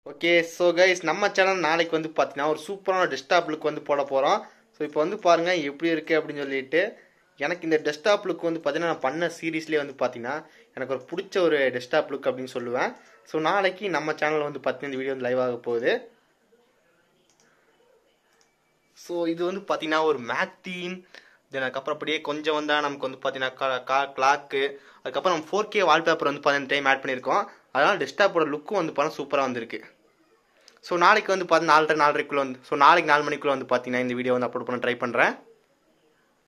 okay so guys நம்ம channel நாளைக்கு வந்து பார்த்தீங்கன்னா ஒரு சூப்பரான டெஸ்க்டாப் லுக் வந்து போட போகிறோம் ஸோ இப்போ வந்து பாருங்கள் எப்படி இருக்குது அப்படின்னு சொல்லிட்டு எனக்கு இந்த டெஸ்க்டாப் லுக் வந்து பார்த்தீங்கன்னா நான் பண்ண சீரீஸ்லேயே வந்து பார்த்தீங்கன்னா எனக்கு ஒரு பிடிச்ச ஒரு டெஸ்க்டாப் லுக் அப்படின்னு சொல்லுவேன் ஸோ நாளைக்கு நம்ம சேனல் வந்து பார்த்தீங்கன்னா இந்த வீடியோ வந்து லைவ் ஆக போகுது ஸோ இது வந்து பார்த்தீங்கன்னா ஒரு மேக் தீம் தென் அதுக்கப்புறம் அப்படியே கொஞ்சம் வந்தால் நமக்கு வந்து பார்த்தீங்கன்னா கா கிளாக்கு அதுக்கப்புறம் நம்ம ஃபோர் கே வால்பேப்பர் வந்து பார்த்தீங்கன்னா டைம் ஆட் பண்ணியிருக்கோம் அதனால் டெஸ்க்டாப்போட லுக்கும் வந்து பார்த்தா சூப்பராக வந்திருக்கு ஸோ நாளைக்கு வந்து பார்த்தீங்கன்னா நாலரை நாலரைக்குள்ளே வந்து ஸோ நாளைக்கு நாலு மணிக்குள்ளே வந்து பார்த்தீங்கன்னா இந்த வீடியோ வந்து அப்லோட் பண்ண ட்ரை பண்ணுறேன்